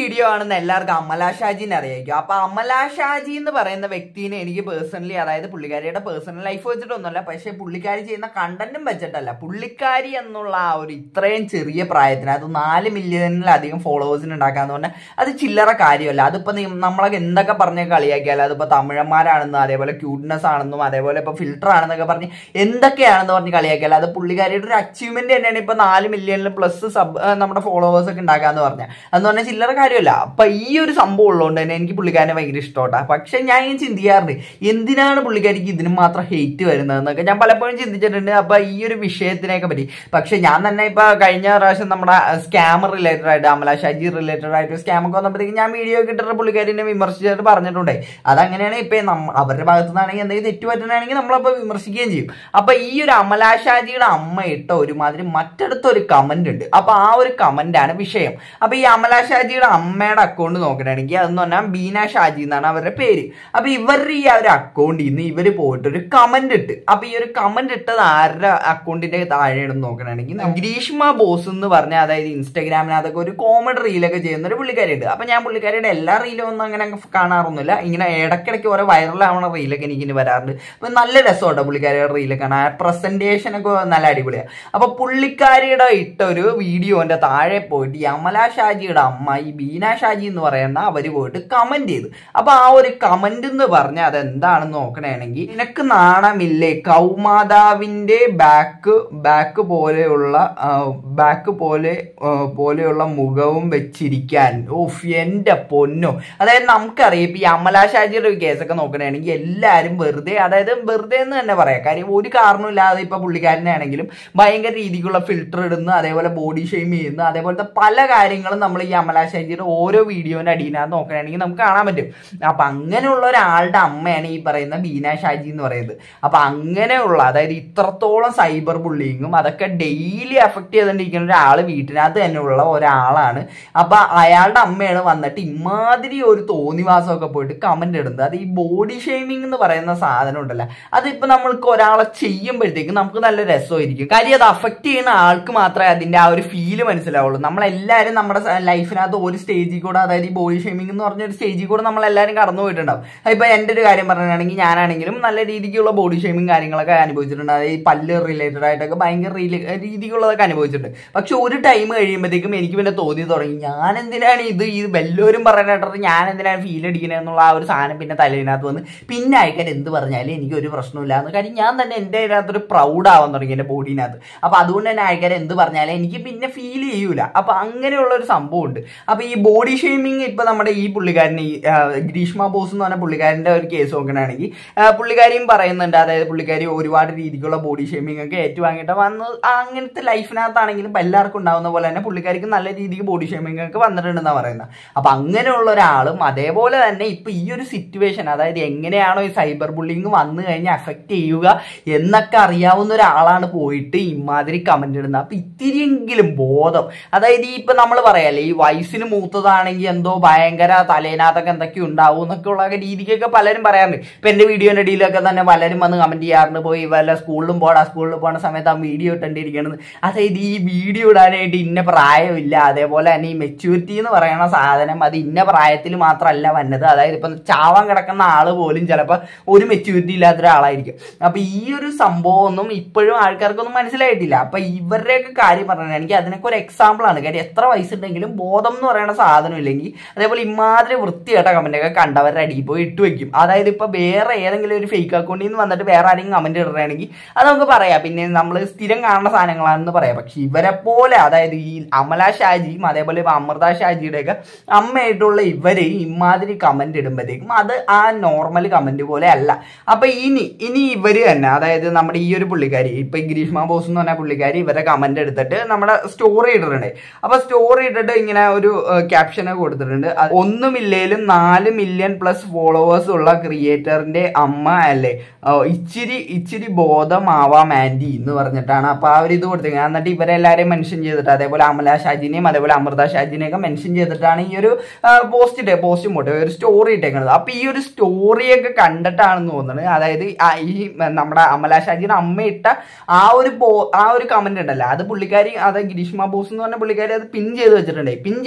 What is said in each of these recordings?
video ആണെന്ന് എല്ലാവർക്കും അമല ഷാജിനെ അറിയായിരിക്കും അപ്പൊ അമല ഷാജി എന്ന് പറയുന്ന വ്യക്തിനെ എനിക്ക് പേഴ്സണലി അതായത് പുള്ളിക്കാരിയുടെ പേഴ്സണൽ ലൈഫ് വെച്ചിട്ടൊന്നുമല്ല പക്ഷെ പുള്ളിക്കാരി ചെയ്യുന്ന കണ്ടന്റും വെച്ചിട്ടല്ല പുള്ളിക്കാരി എന്നുള്ള ആ ഒരു ഇത്രയും ചെറിയ പ്രായത്തിന് അത് നാല് മില്യണിലധികം ഫോളോവേഴ്സിന് ഉണ്ടാക്കാന്ന് പറഞ്ഞാൽ അത് ചില്ലറ കാര്യമല്ല അതിപ്പോ നി- നമ്മളൊക്കെ എന്തൊക്കെ പറഞ്ഞ് കളിയാക്കിയാലും അതിപ്പോ തമിഴന്മാരാണെന്നും അതേപോലെ ക്യൂട്ട്നെസ് ആണെന്നും അതേപോലെ ഇപ്പൊ ഫിൽട്ടർ ആണെന്നൊക്കെ പറഞ്ഞ് എന്തൊക്കെയാണെന്ന് പറഞ്ഞ് കളിയാക്കിയാലും അത് പുള്ളിക്കാരിയുടെ ഒരു അച്ചീവ്മെന്റ് തന്നെയാണ് ഇപ്പൊ നാല് മില്യണിൽ പ്ലസ് സബ് നമ്മുടെ ഫോളോവേഴ്സ് ഒക്കെ ഉണ്ടാക്കാന്ന് പറഞ്ഞാൽ അതെന്ന് പറഞ്ഞാൽ ചില്ലറ കാര്യമല്ല അപ്പൊ ഈ ഒരു സംഭവം ഉള്ളതുകൊണ്ട് തന്നെ എനിക്ക് പുള്ളിക്കാരനെ ഭയങ്കര ഇഷ്ടമാട്ടാ പക്ഷെ ഞാൻ ഇങ്ങനെ ചിന്തിക്കാറുണ്ട് എന്തിനാണ് പുള്ളിക്കാരിക്ക് ഇതിന് മാത്രം ഹെയ്റ്റ് വരുന്നതെന്നൊക്കെ ഞാൻ പലപ്പോഴും ചിന്തിച്ചിട്ടുണ്ട് അപ്പൊ ഈ ഒരു വിഷയത്തിനെയൊക്കെ പറ്റി പക്ഷെ ഞാൻ തന്നെ ഇപ്പൊ കഴിഞ്ഞ പ്രാവശ്യം നമ്മുടെ സ്കാമർ റിലേറ്റഡ് ആയിട്ട് അമല ഷാജി റിലേറ്റഡ് ആയിട്ട് സ്കാം ഒക്കെ വന്നപ്പോഴത്തേക്ക് ഞാൻ വീഡിയോ ഒക്കെ ഇട്ടിട്ട് പുള്ളിക്കാരിനെ വിമർശിച്ചിട്ട് പറഞ്ഞിട്ടുണ്ടേ അതങ്ങനെയാണ് ഇപ്പൊ നമ്മ- അവരുടെ ഭാഗത്തു നിന്നാണെങ്കിൽ എന്തെങ്കിലും തെറ്റ് പറ്റുകയാണെങ്കിൽ നമ്മളപ്പോ വിമർശിക്കുകയും ചെയ്യും അപ്പൊ ഈ ഒരു അമല ഷാജിയുടെ അമ്മ ഇട്ട ഒരുമാതിരി മറ്റടുത്തൊരു കമന്റ് ഉണ്ട് അപ്പൊ ആ ഒരു കമന്റ് ആണ് വിഷയം അപ്പൊ ഈ അമല ഷാജിയുടെ അമ്മയുടെ അക്കൗണ്ട് നോക്കണമെങ്കിൽ അതെന്ന് പറഞ്ഞാൽ ബീന ഷാജി എന്നാണ് അവരുടെ പേര് അപ്പൊ ഇവരുടെ ഈ ആ ഒരു അക്കൗണ്ടിൽ നിന്ന് ഇവര് പോയിട്ട് ഒരു കമന്റ് ഇട്ട് അപ്പൊ ഈ ഒരു കമന്റ് ഇട്ടത് ആരുടെ അക്കൗണ്ടിന്റെ താഴെയാണെന്ന് നോക്കണമെങ്കിൽ ഗ്രീഷ്മ ബോസ് എന്ന് പറഞ്ഞ അതായത് ഇൻസ്റ്റാഗ്രാമിനകത്തൊക്കെ ഒരു കോമഡി റീലൊക്കെ ചെയ്യുന്ന ഒരു പുള്ളിക്കാരിയുണ്ട് അപ്പൊ ഞാൻ പുള്ളിക്കാരിയുടെ എല്ലാ റീലും ഒന്നും അങ്ങനെ കാണാറൊന്നുമില്ല ഇങ്ങനെ ഇടയ്ക്കിടയ്ക്ക് ഓരോ വൈറലാവണ റീലൊക്കെ എനിക്ക് ഇനി വരാറുണ്ട് അപ്പൊ നല്ല രസമുണ്ടോ പുള്ളിക്കാരിയുടെ റീലൊക്കെ കാണാൻ പ്രസന്റേഷൻ ഒക്കെ നല്ല അടിപൊളിയാണ് അപ്പൊ പുള്ളിക്കാരിയുടെ ഇട്ട ഒരു വീഡിയോന്റെ താഴെ പോയിട്ട് ഈ അമല ഷാജിയുടെ അമ്മ ഈ ബീന ഷാജി എന്ന് പറയുന്ന അവര് പോയിട്ട് കമന്റ് ചെയ്തു അപ്പൊ ആ ഒരു കമന്റ് എന്ന് പറഞ്ഞാൽ അതെന്താണെന്ന് നോക്കണമെങ്കിൽ നിനക്ക് നാണമില്ലേ കൗമാതാവിന്റെ ബാക്ക് ബാക്ക് പോലെയുള്ള ബാക്ക് പോലെ ആ, പോലെയുള്ള മുഖവും വെച്ചിരിക്കാൻ ഓഫ് എന്റെ പൊന്നോ അതായത് നമുക്കറിയാം ഇപ്പൊ ഈ അമല ഷാജിയുടെ ഒരു കേസൊക്കെ നോക്കണമെങ്കിൽ എല്ലാവരും വെറുതെ അതായത് വെറുതെ എന്ന് തന്നെ പറയാം കാര്യം ഒരു കാരണമില്ലാതെ ഇപ്പൊ പുള്ളിക്കാരനെ ആണെങ്കിലും ഭയങ്കര രീതിക്കുള്ള ഫിൽറ്റർ ഇടുന്നു അതേപോലെ ബോഡി ഷെയിം ചെയ്യുന്നു അതേപോലത്തെ പല കാര്യങ്ങളും നമ്മൾ ഈ അമല ഷാജിയുടെ ഓരോ വീഡിയോന്റെ അടിയിനകത്ത് നോക്കുകയാണെങ്കിൽ നമുക്ക് കാണാൻ പറ്റും അപ്പൊ അങ്ങനെയുള്ള ഒരാളുടെ അമ്മയാണ് ഈ പറയുന്ന ബീന ഷാജി എന്ന് പറയുന്നത് അപ്പൊ അങ്ങനെയുള്ള അതായത് ഇത്രത്തോളം സൈബർ ബുള്ളിങ്ങും അതൊക്കെ ഡെയിലി അഫക്ട് ചെയ്തുകൊണ്ടിരിക്കുന്ന ഒരാൾ വീട്ടിനകത്ത് തന്നെ ഉള്ള ഒരാളാണ് അപ്പൊ അയാളുടെ അമ്മയാണ് വന്നിട്ട് ഇമാതിരി ഒരു തോന്നിവാസമൊക്കെ പോയിട്ട് കമന്റ് ഇടുന്നത് അത് ഈ ബോഡി ഷെയ്മിങ് എന്ന് പറയുന്ന സാധനം ഉണ്ടല്ലോ അതിപ്പോ നമ്മൾക്ക് ഒരാളെ ചെയ്യുമ്പോഴത്തേക്കും നമുക്ക് നല്ല രസമായിരിക്കും കാര്യം അത് അഫക്ട് ചെയ്യുന്ന ആൾക്ക് മാത്രമേ അതിന്റെ ആ ഒരു ഫീല് മനസ്സിലാവുള്ളൂ നമ്മളെല്ലാവരും നമ്മുടെ ലൈഫിനകത്ത് ഒരു സ്റ്റേജിൽ കൂടെ അതായത് ഈ ബോഡി ഷെയ്മിംഗ് എന്ന് പറഞ്ഞ ഒരു സ്റ്റേജിൽ കൂടെ നമ്മൾ എല്ലാവരും കടന്നു പോയിട്ടുണ്ടാവും ഇപ്പൊ എന്റെ ഒരു കാര്യം പറയുകയാണെങ്കിൽ ഞാനാണെങ്കിലും നല്ല രീതിക്കുള്ള ബോഡി ഷെയ്മിങ് കാര്യങ്ങളൊക്കെ അനുഭവിച്ചിട്ടുണ്ട് അതായത് ഈ പല്ല് റിലേറ്റഡ് ആയിട്ടൊക്കെ ഭയങ്കര രീതി- രീതിക്കുള്ളതൊക്കെ അനുഭവിച്ചിട്ടുണ്ട് പക്ഷെ ഒരു ടൈം കഴിയുമ്പോഴത്തേക്കും എനിക്ക് പിന്നെ തോന്നി തുടങ്ങി ഞാൻ എന്തിനാണ് ഇത് ഈ വല്ലവരും പറയാനായിട്ട് ഞാൻ എന്തിനാണ് ഫീൽ അടിക്കുന്നത് എന്നുള്ള ആ ഒരു സാധനം പിന്നെ തലയിനകത്ത് വന്ന് പിന്നെ അയക്കാൻ എന്ത് പറഞ്ഞാലും എനിക്ക് ഒരു പ്രശ്നമില്ല എന്ന് കാര്യം ഞാൻ തന്നെ എൻ്റെ അതിനകത്തൊരു പ്രൗഡ് ആവാൻ തുടങ്ങി എൻ്റെ ബോഡീനകത്ത് അപ്പൊ അതുകൊണ്ട് തന്നെ ആൾക്കാർ എന്ത് പറഞ്ഞാലും എനിക്ക് പിന്നെ ഫീൽ ചെയ്യൂല അപ്പൊ അങ്ങനെയുള്ള ഒരു സംഭവം ഉണ്ട് അപ്പൊ ഈ ബോഡി ഷെയ്മിങ് ഇപ്പൊ നമ്മുടെ ഈ പുള്ളിക്കാരന് ഈ ആ, ഗ്രീഷ്മ ബോസ് എന്ന് പറഞ്ഞ പുള്ളിക്കാരന്റെ ഒരു കേസ് നോക്കണമെങ്കിൽ പുള്ളിക്കാരിയും പറയുന്നുണ്ട് അതായത് പുള്ളിക്കാരി ഒരുപാട് രീതിക്കുള്ള ബോഡി ഷെയ്മിങ് ഒക്കെ ഏറ്റുവാങ്ങിയിട്ട് വന്ന് അങ്ങനത്തെ ലൈഫിനകത്താണെങ്കിലും ഇപ്പൊ എല്ലാവർക്കും ഉണ്ടാവുന്ന പോലെ തന്നെ പുള്ളിക്കാരിക്ക് നല്ല രീതിക്ക് ബോഡി ഷെയ്മിങ് ഒക്കെ വന്നിട്ടുണ്ടെന്നാണ് പറയുന്നത് അപ്പൊ അങ്ങനെയുള്ള ഒരാളും അതേപോലെ തന്നെ ഇപ്പൊ ഈ ഒരു സിറ്റുവേഷൻ അതായത് എങ്ങനെയാണോ ഈ സൈബർ ബുള്ളിങ് വന്നു കഴിഞ്ഞാൽ അഫക്റ്റ് ചെയ്യുക എന്നൊക്കെ അറിയാവുന്ന ഒരാളാണ് പോയിട്ട് ഇമാതിരി കമന്റ് ഇടുന്നത് അപ്പൊ ഇത്തിരിയെങ്കിലും ബോധം അതായത് ഈ ഇപ്പൊ നമ്മൾ പറയാല്ലേ ഈ വയസ്സിന് മൂത്തതാണെങ്കിൽ എന്തോ ഭയങ്കര തലേനകത്തൊക്കെ എന്തൊക്കെ ഉണ്ടാവും എന്നൊക്കെ ഉള്ള രീതിക്കൊക്കെ പലരും പറയാറുണ്ട് ഇപ്പൊ എന്റെ വീഡിയോന്റെ ഇടയിലൊക്കെ തന്നെ പലരും വന്ന് കമന്റ് ചെയ്യാറുണ്ട് പോയി വല്ല സ്കൂളിലും പോടാ സ്കൂളിൽ പോണ സമയത്ത് ആ വീഡിയോ ഇട്ടേണ്ടിയിരിക്കണത് അതായത് ഈ വീഡിയോ ഇടാനായിട്ട് ഇന്ന പ്രായമില്ല അതേപോലെ തന്നെ ഈ മെച്യൂരിറ്റി എന്ന് പറയുന്ന സാധനം അത് ഇന്ന പ്രായത്തിൽ മാത്രമല്ല വന്നത് അതായത് ഇപ്പൊ ചാവാൻ കിടക്കുന്ന ആള് പോലും ചിലപ്പോൾ ഒരു മെച്യൂരിറ്റി ഇല്ലാത്ത ഒരാളായിരിക്കും അപ്പൊ ഈ ഒരു സംഭവം ഒന്നും ഇപ്പോഴും ആൾക്കാർക്കൊന്നും മനസ്സിലായിട്ടില്ല അപ്പൊ ഇവരുടെയൊക്കെ കാര്യം പറഞ്ഞാൽ എനിക്ക് അതിനൊക്കെ ഒരു എക്സാമ്പിൾ ആണ് കാര്യം എത്ര വയസ്സുണ്ടെങ്കിലും ബോധം എന്ന് പറയുന്ന സാധനം ഇല്ലെങ്കിൽ അതേപോലെ ഇമാതിരി വൃത്തിയായിട്ട കമന്റ് ഒക്കെ കണ്ടവരുടെ അടിയിൽ പോയി ഇട്ട് വെക്കും അതായത് ഇപ്പൊ വേറെ ഏതെങ്കിലും ഒരു ഫേക്ക് അക്കൗണ്ടിൽ നിന്ന് വന്നിട്ട് വേറെ ആരെങ്കിലും കമന്റ് ഇടുകയാണെങ്കിൽ അത് നമുക്ക് പറയാം പിന്നെ നമ്മൾ സ്ഥിരം കാണുന്ന സാധനങ്ങളാണെന്ന് പറയാം പക്ഷെ ഇവരെ പോലെ അതായത് ഈ അമല ഷാജിയും അതേപോലെ ഇപ്പൊ അമൃത ഷാജിയുടെ ഒക്കെ അമ്മയായിട്ടുള്ള ഇവര് ഇമാതിരി കമന്റ് ഇടുമ്പോഴത്തേക്കും അത് ആ നോർമൽ കമന്റ് പോലെ അല്ല അപ്പൊ ഇനി ഇനി ഇവര് തന്നെ അതായത് നമ്മുടെ ഈ ഒരു പുള്ളിക്കാരി ഇപ്പൊ ഈ ഗ്രീഷ്മ ബോസ് എന്ന് പറഞ്ഞ പുള്ളിക്കാരി ഇവരെ കമന്റ് എടുത്തിട്ട് നമ്മുടെ സ്റ്റോറി ഇട്ടിട്ടുണ്ട് അപ്പൊ സ്റ്റോറി ഇട്ടിട്ട് ഇങ്ങനെ ഒരു ക്യാപ്ഷൻ ഒക്കെ കൊടുത്തിട്ടുണ്ട് അത് ഒന്നുമില്ലേലും നാല് മില്യൺ പ്ലസ് ഫോളോവേഴ്സ് ഉള്ള ക്രിയേറ്ററിന്റെ അമ്മ അല്ലേ ഓ, ഇച്ചിരി ഇച്ചിരി ബോധമാവാം ആന്റി എന്ന് പറഞ്ഞിട്ടാണ് അപ്പൊ ആ ഒരു ഇത് കൊടുത്തിരിക്കുന്നത് എന്നിട്ട് ഇവരെല്ലാരെയും മെൻഷൻ ചെയ്തിട്ട് അതേപോലെ അമല ഷാജിനെയും അതേപോലെ അമൃത ഷാജിനെയും ഒക്കെ മെൻഷൻ ചെയ്തിട്ടാണ് ഈ ഒരു പോസ്റ്റ് ഇട്ടേ പോസ്റ്റ് പോട്ടെ ഒരു സ്റ്റോറി ഇട്ടേക്കുന്നത് അപ്പൊ ഈ ഒരു സ്റ്റോറിയൊക്കെ കണ്ടിട്ടാണെന്ന് തോന്നുന്നത് അതായത് ആ ഈ നമ്മുടെ അമല ഷാജിയുടെ അമ്മ ഇട്ട ആ ഒരു പോ ആ ഒരു കമന്റ് ഉണ്ടല്ലോ അത് പുള്ളിക്കാരി അത് ഗ്രീഷ്മ ബോസ് എന്ന് പറഞ്ഞ പുള്ളിക്കാരി അത് പിൻ ചെയ്ത് വെച്ചിട്ടുണ്ട് പിൻ ചെയ്ത് കുറച്ച്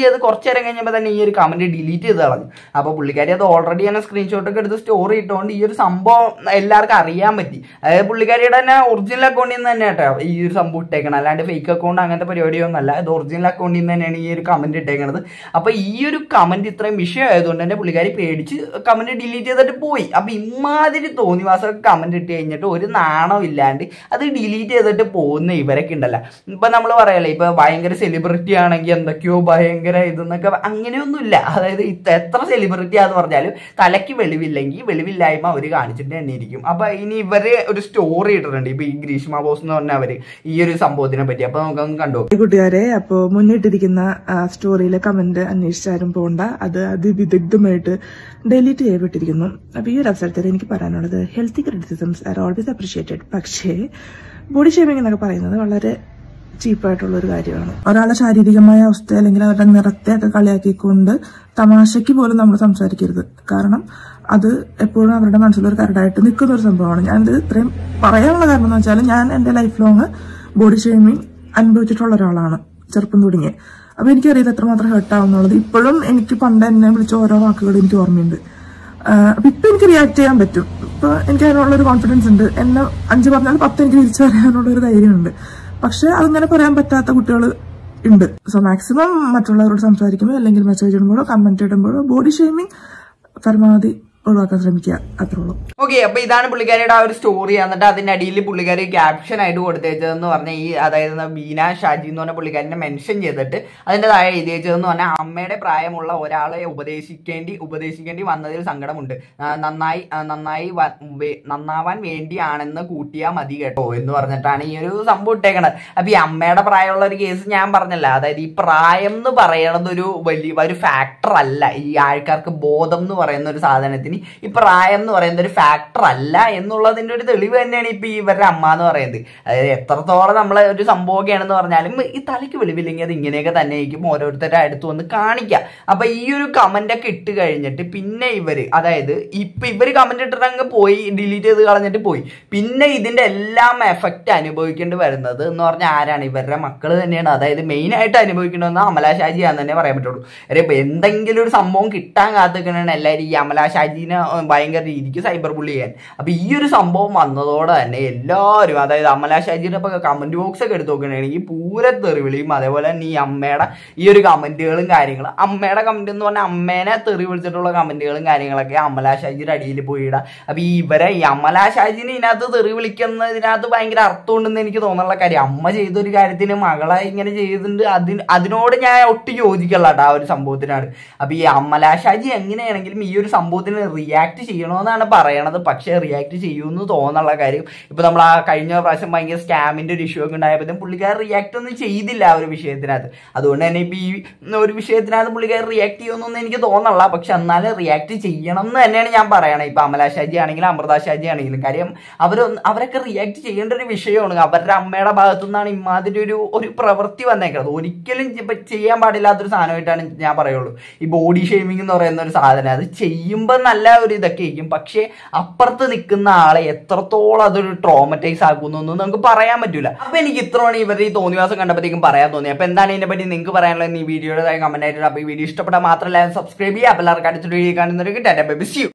നേരം കഴിഞ്ഞപ്പോൾ തന്നെ ഈ ഒരു കമന്റ് ഡിലീറ്റ് ചെയ്ത് കളഞ്ഞു അപ്പോൾ പുള്ളിക്കാരി അത് ഓൾറെഡി തന്നെ സ്ക്രീൻഷോട്ട് ഒക്കെ എടുത്ത് സ്റ്റോറി ഇട്ടുകൊണ്ട് ഈ ഒരു സംഭവം എല്ലാവർക്കും അറിയാൻ പറ്റി അതായത് പുള്ളിക്കാരിയുടെ തന്നെ ഒറിജിനൽ അക്കൗണ്ടിൽ നിന്ന് തന്നെ കേട്ടോ ഈ ഒരു സംഭവം ഇട്ടേക്കണം അല്ലാണ്ട് ഫേക്ക് അക്കൗണ്ട് അങ്ങനത്തെ പരിപാടിയൊന്നും അല്ല ഇത് ഒറിജിനൽ അക്കൗണ്ടിൽ നിന്ന് തന്നെയാണ് ഈ ഒരു കമന്റ് ഇട്ടേക്കണത് അപ്പൊ ഈ ഒരു കമന്റ് ഇത്രയും വിഷയമായതുകൊണ്ട് തന്നെ പുള്ളിക്കാരി പേടിച്ച് കമന്റ് ഡിലീറ്റ് ചെയ്തിട്ട് പോയി അപ്പൊ ഇമാതിരി തോന്നിവാസമൊക്കെ കമന്റ് ഇട്ട് കഴിഞ്ഞിട്ട് ഒരു നാണം ഇല്ലാണ്ട് അത് ഡിലീറ്റ് ചെയ്തിട്ട് പോകുന്ന ഇവരൊക്കെ ഉണ്ടല്ലോ ഇപ്പൊ നമ്മൾ പറയല്ലേ ഇപ്പൊ ഭയങ്കര സെലിബ്രിറ്റി ആണെങ്കിൽ എന്തൊക്കെയോ ഭയങ്കര ഇതെന്നൊക്കെ അങ്ങനെയൊന്നുമില്ല അതായത് ഇത് എത്ര സെലിബ്രിറ്റി ആന്ന് പറഞ്ഞാലും തലയ്ക്ക് വെളിവില്ലെങ്കിൽ വെളിവില്ലായ്മ അവർ കാണിച്ചിട്ട് തന്നെ ഇരിക്കും അപ്പൊ ഇനി ഇവര് ഒരു സ്റ്റോറി ഇട്ടിട്ടുണ്ട് ഇപ്പൊ ഈ ഗ്രീഷ്മ ബോസ് എന്ന് പറഞ്ഞ അവര് ഈ ഒരു സംഭവത്തിനെ പറ്റി അപ്പൊ നമുക്കൊന്ന് കണ്ടു ഈ കൂട്ടുകാരെ അപ്പോ മുന്നിട്ടിരിക്കുന്ന ആ സ്റ്റോറിയിലെ കമന്റ് അന്വേഷിച്ചാരും പോണ്ട അത് അതിവിദഗ്ധമായിട്ട് ഡിലീറ്റ് ചെയ്യപ്പെട്ടിരിക്കുന്നു അപ്പൊ ഈ ഒരു അവസരത്തിൽ എനിക്ക് പറയാനുള്ളത് healthy criticisms are always appreciated പക്ഷേ ബോഡി ഷേമിംഗ് എന്നൊക്കെ പറയുന്നത് വളരെ ചീപ്പായിട്ടുള്ള ഒരു കാര്യമാണ് ഒരാളുടെ ശാരീരികമായ അവസ്ഥ അല്ലെങ്കിൽ അവരുടെ നിറത്തെ ഒക്കെ കളിയാക്കിക്കൊണ്ട് തമാശയ്ക്ക് പോലും നമ്മൾ സംസാരിക്കരുത് കാരണം അത് എപ്പോഴും അവരുടെ മനസ്സിലൊരു കരടായിട്ട് നിൽക്കുന്ന ഒരു സംഭവമാണ് ഞാനിത് ഇത്രയും പറയാനുള്ള കാരണം എന്ന് വെച്ചാൽ ഞാൻ എന്റെ ലൈഫ് ലോങ് ബോഡി ഷേമിങ് അനുഭവിച്ചിട്ടുള്ള ഒരാളാണ് ചെറുപ്പം തുടങ്ങി അപ്പൊ എനിക്കറിയാം ഇത് എത്രമാത്രം ഹേർട്ട് ആവുന്നുള്ളത് ഇപ്പോഴും എനിക്ക് പണ്ട് എന്നെ വിളിച്ച ഓരോ വാക്കുകൾ എനിക്ക് ഓർമ്മയുണ്ട് ആഹ് അപ്പൊ ഇപ്പൊ എനിക്ക് റിയാക്ട് ചെയ്യാൻ പറ്റും ഇപ്പൊ എനിക്ക് അതിനുള്ള ഒരു കോൺഫിഡൻസ് ഉണ്ട് എന്നെ അഞ്ച് പറഞ്ഞാൽ പത്ത് എനിക്ക് തിരിച്ചു പറയാനുള്ള ഒരു ധൈര്യമുണ്ട് പക്ഷെ അതിങ്ങനെ പറയാൻ പറ്റാത്ത കുട്ടികൾ ഉണ്ട് സോ മാക്സിമം മറ്റുള്ളവരോട് സംസാരിക്കുമ്പോൾ അല്ലെങ്കിൽ മെസ്സേജ് ഇടുമ്പോഴോ കമന്റ് ഇടുമ്പോഴോ ബോഡി ഷേമിങ് പരമാവധി ഒഴിവാക്കാൻ ശ്രമിക്കുക അത്രേ ഉള്ളൂ ഓക്കെ അപ്പൊ ഇതാണ് പുള്ളിക്കാരിയുടെ ആ ഒരു സ്റ്റോറി എന്നിട്ട് അതിന്റെ അടിയിൽ പുള്ളിക്കാരി ക്യാപ്ഷൻ ആയിട്ട് കൊടുത്തേച്ചതെന്ന് പറഞ്ഞ ഈ അതായത് ബീന ഷാജി എന്ന് പറഞ്ഞ പുള്ളിക്കാരിനെ മെൻഷൻ ചെയ്തിട്ട് അതിന്റെ താഴെ എഴുതി വെച്ചതെന്ന് പറഞ്ഞാൽ അമ്മയുടെ പ്രായമുള്ള ഒരാളെ ഉപദേശിക്കേണ്ടി ഉപദേശിക്കേണ്ടി വന്നതിൽ സങ്കടമുണ്ട് ആ, നന്നായി ആ, നന്നായി വ- വേ- നന്നാവാൻ വേണ്ടിയാണെന്ന് കൂട്ടിയാ മതി കേട്ടോ എന്ന് പറഞ്ഞിട്ടാണ് ഈ ഒരു സംഭവം ഇട്ടേക്കണത് അപ്പൊ ഈ അമ്മയുടെ പ്രായമുള്ള ഒരു കേസ് ഞാൻ പറഞ്ഞല്ല അതായത് ഈ പ്രായം എന്ന് പറയണത് ഒരു വലിയ ഒരു ഫാക്ടർ അല്ല ഈ ആൾക്കാർക്ക് ബോധം എന്ന് പറയുന്ന ഒരു സാധനത്തിന് ഈ പ്രായം എന്ന് പറയുന്ന ഒരു ഫാക്ടർ അല്ല എന്നുള്ളതിന്റെ ഒരു തെളിവ് തന്നെയാണ് ഇപ്പൊ ഈ ഇവരുടെ അമ്മ എന്ന് പറയുന്നത് അതായത് എത്രത്തോളം നമ്മൾ ഒരു സംഭവമൊക്കെയാണെന്ന് പറഞ്ഞാലും ഈ തലയ്ക്ക് വെളിവില്ലെങ്കിൽ അത് ഇങ്ങനെയൊക്കെ തന്നെ ആയിരിക്കും ഓരോരുത്തരുടെ അടുത്ത് വന്ന് കാണിക്കാം അപ്പൊ ഈ ഒരു കമന്റ് ഒക്കെ ഇട്ട് കഴിഞ്ഞിട്ട് പിന്നെ ഇവര് അതായത് ഇപ്പൊ ഇവര് കമന്റ് ഇട്ടിട്ട് അങ്ങ് പോയി ഡിലീറ്റ് ചെയ്ത് കളഞ്ഞിട്ട് പോയി പിന്നെ ഇതിന്റെ എല്ലാം എഫക്റ്റ് അനുഭവിക്കേണ്ടി വരുന്നത് എന്ന് പറഞ്ഞാൽ ആരാണ് ഇവരുടെ മക്കൾ തന്നെയാണ് അതായത് മെയിൻ ആയിട്ട് അനുഭവിക്കണമെന്ന് അമല ഷാജിയാന്ന് തന്നെ പറയാൻ പറ്റുള്ളൂ അരെ ഇപ്പൊ എന്തെങ്കിലും ഒരു സംഭവം കിട്ടാൻ കാത്തിക്കണാണ് എല്ലാവരും ഈ അമല ഷാജിനെ ഭയങ്കര രീതിക്ക് സൈബർ ബുള്ളി ചെയ്യാൻ അപ്പൊ ഈ ഒരു സംഭവം വന്നതോടെ തന്നെ എല്ലാവരും അതായത് അമല ഷാജിയുടെ ഇപ്പൊ കമന്റ് ബോക്സ് ഒക്കെ എടുത്ത് നോക്കുകയാണെങ്കിൽ പൂര തെറിവിളിയും അതേപോലെ തന്നെ ഈ അമ്മയുടെ ഈ ഒരു കമന്റുകളും കാര്യങ്ങളും അമ്മയുടെ കമന്റ് എന്ന് പറഞ്ഞാൽ അമ്മേനെ തെറി വിളിച്ചിട്ടുള്ള കമന്റുകളും കാര്യങ്ങളൊക്കെ അമല ഷാജിയുടെ അടിയിൽ പോയി ഇടാം അപ്പൊ ഈ ഇവരെ ഈ അമല ഷാജിനെ ഇതിനകത്ത് തെറി വിളിക്കുന്നതിനകത്ത് ഭയങ്കര അർത്ഥമുണ്ടെന്ന് എനിക്ക് തോന്നുന്നുള്ള കാര്യം അമ്മ ചെയ്തൊരു കാര്യത്തിന് മകളെ ഇങ്ങനെ ചെയ്തിട്ടുണ്ട് അതിന് അതിനോട് ഞാൻ ഒട്ടും യോജിക്കല്ല കേട്ടോ ആ ഒരു സംഭവത്തിനാണ് അപ്പൊ ഈ അമല ഷാജി എങ്ങനെയാണെങ്കിലും ഈ ഒരു സംഭവത്തിന് റിയാക്ട് ചെയ്യണമെന്നാണ് പറയണത് പക്ഷേ റിയാക്ട് ചെയ്യുമെന്ന് തോന്നുള്ള കാര്യം ഇപ്പൊ നമ്മൾ ആ കഴിഞ്ഞ പ്രാവശ്യം ഭയങ്കര സ്കാമിന്റെ ഒരു ഇഷ്യൂ ഒക്കെ ഉണ്ടായപ്പോഴും പുള്ളിക്കാർ റിയാക്ട് ഒന്നും ചെയ്തില്ല ആ ഒരു വിഷയത്തിനകത്ത് അതുകൊണ്ട് തന്നെ ഇപ്പൊ ഈ ഒരു വിഷയത്തിനകത്ത് പുള്ളിക്കാർ റിയാക്ട് ചെയ്യുമെന്നൊന്നും എനിക്ക് തോന്നല്ല പക്ഷെ എന്നാലും റിയാക്ട് ചെയ്യണം എന്ന് തന്നെയാണ് ഞാൻ പറയണത് ഇപ്പൊ അമല ഷാജി ആണെങ്കിലും അമൃത ഷാജി ആണെങ്കിലും കാര്യം അവരൊന്ന് അവരൊക്കെ റിയാക്ട് ചെയ്യേണ്ട ഒരു വിഷയമാണ് അവരുടെ അമ്മയുടെ ഭാഗത്തു നിന്നാണ് ഇമാതിരി ഒരു ഒരു പ്രവൃത്തി വന്നേക്കുന്നത് ഒരിക്കലും ഇപ്പൊ ചെയ്യാൻ പാടില്ലാത്തൊരു സാധനമായിട്ടാണ് ഞാൻ പറയുള്ളൂ ഈ ബോഡി ഷേമിംഗ് എന്ന് പറയുന്ന ഒരു സാധനം അത് ചെയ്യുമ്പോൾ നല്ല ഒരു ഇതൊക്കെ ആയിരിക്കും പക്ഷേ അപ്പുറത്ത് നിൽക്കുന്ന ആളെ എത്രത്തോളം അതൊരു ട്രോമറ്റൈസ് ആക്കുന്നൊന്നും നമുക്ക് പറയാൻ പറ്റൂല അപ്പൊ എനിക്ക് ഇത്രയാണ് ഇവരുടെ ഈ തോന്നിവാസം കണ്ടപ്പോഴത്തേക്കും പറയാൻ തോന്നി അപ്പൊ എന്താണ് ഇതിനെ പറ്റി നിങ്ങൾക്ക് പറയാനുള്ളത് ഈ വീഡിയോയുടെ കമന്റ് ആയിട്ട് അപ്പൊ ഈ വീഡിയോ ഇഷ്ടപ്പെട്ടാൽ മാത്രമല്ല സബ്സ്ക്രൈബ് ചെയ്യുക അപ്പൊ എല്ലാവർക്കും അടുത്തൊരു വീഡിയോ കാണുന്നവർക്ക് ടാറ്റ ബൈ ബിസ് യു